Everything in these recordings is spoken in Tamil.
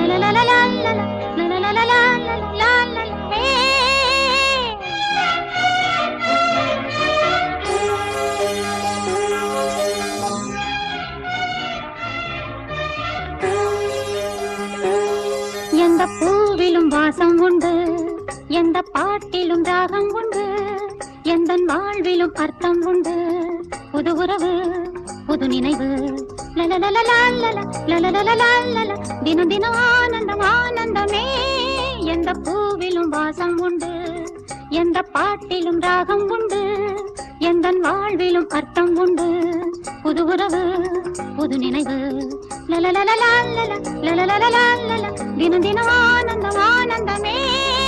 எந்த பூவிலும் வாசம் உண்டு எந்த பாட்டிலும் ராகம் உண்டு எந்த வாழ்விலும் அர்த்தம் உண்டு புது உறவு புது நினைவு லலலலலாலல, லலலலலாலல, தினம் தினம் ஆனந்தம் ஆனந்தமே எந்த பூவிலும் வாசம் உண்டு எந்த பாட்டிலும் ராகம் உண்டு எந்த வாழ்விலும் அர்த்தம் உண்டு புது உறவு புது நினைவு லலலலலாலல, லலலலலாலல, தினம் தினம் ஆனந்தம் ஆனந்தமே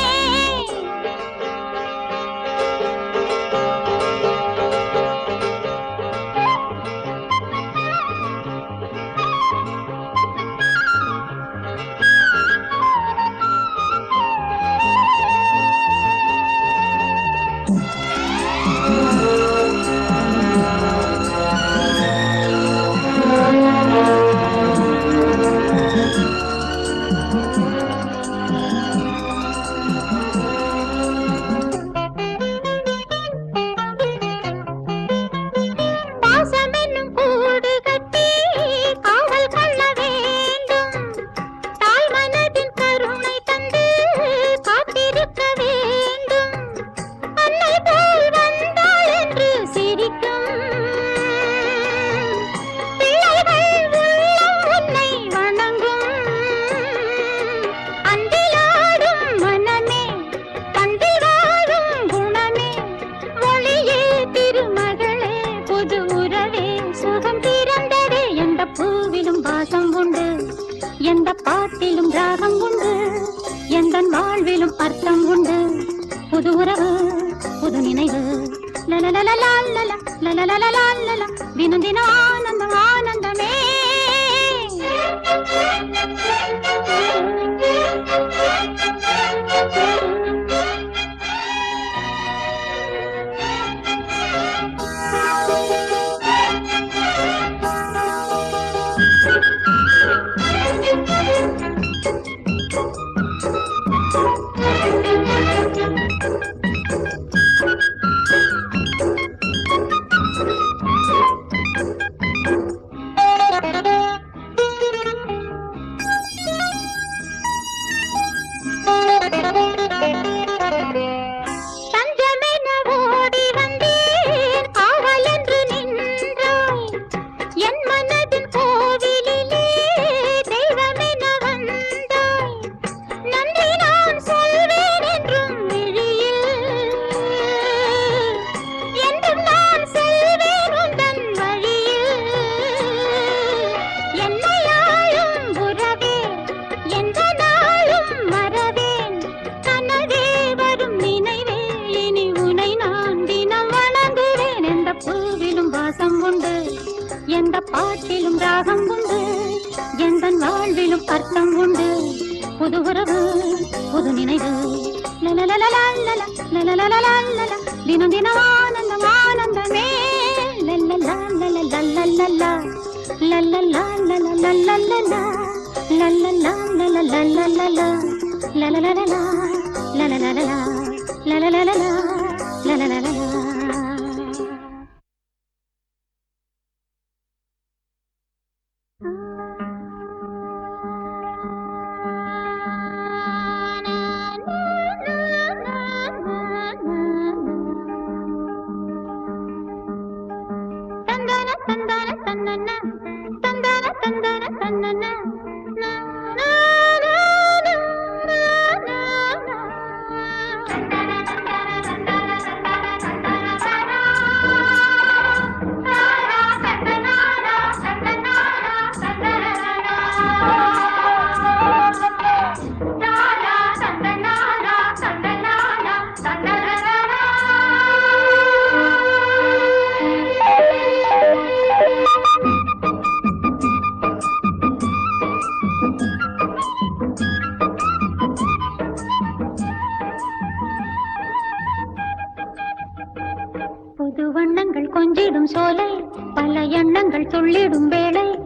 பாசம் என்னும் கூடு கட்டி காவல் கொள்ள வேண்டும் தாய் மனதின் கருணை தந்து காத்திருக்க வேண்டும் அன்னை போல் வந்தாள் என்று சிரிக்கும் பிள்ளைகள் உள்ளம் உன்னை வணங்கும் அன்பிலாடும் மனமே பண்பில் வாழும் குணமே ஒளியே திருமகளே புது உறவே சுகம் பிறந்ததே எந்த பூவிலும் வாசம் உண்டு எந்த பாட்டிலும் ராகம் உண்டு எந்த வாழ்விலும் அர்த்தம் உண்டு புது உறவு புது நினைவு லலலலலாலல, லலலலலாலல, தினம் தினம் ஆனந்தம் ஆனந்தமே தஞ்சமென ஓடி வந்தேன் காவல் என்று நின்றாய் என் மனதின் கோவிலிலே தெய்வமென வந்தாய் நன்றி நான் சொல்வேன் என்றும் விழியில் என்றும் நான் செல்வேன் உந்தன் வழியில் என்னை ஆளும் உறவே எந்த நாளும் மறவேன் கனவே வரும் நினைவே இனி உனை நான் தினம் வணங்குவேன் எந்த பூவிலும் வாசம் உண்டு எந்த பாட்டிலும் ராகம் உண்டு எந்த வாழ்விலும் அர்த்தம் உண்டு புது உறவு புது நினைவு லலலலலாலல, லலலலலாலல, தினம் தினம் ஆனந்தம் ஆனந்தமே லல்லலாலலலலலலா, லல்லலாலலலலலலா, லல்லலாலலலலலலா, லலலலலா, லலலலலா, லலலலலா, லலலலலா. தந்தன தந்தன தன்னன தந்தன தந்தன தன்னன நா, நா, நா, நா, நா, நா, புது வண்ணங்கள் கொஞ்சிடும் சோலை பல எண்ணங்கள் துள்ளிடும் வேளை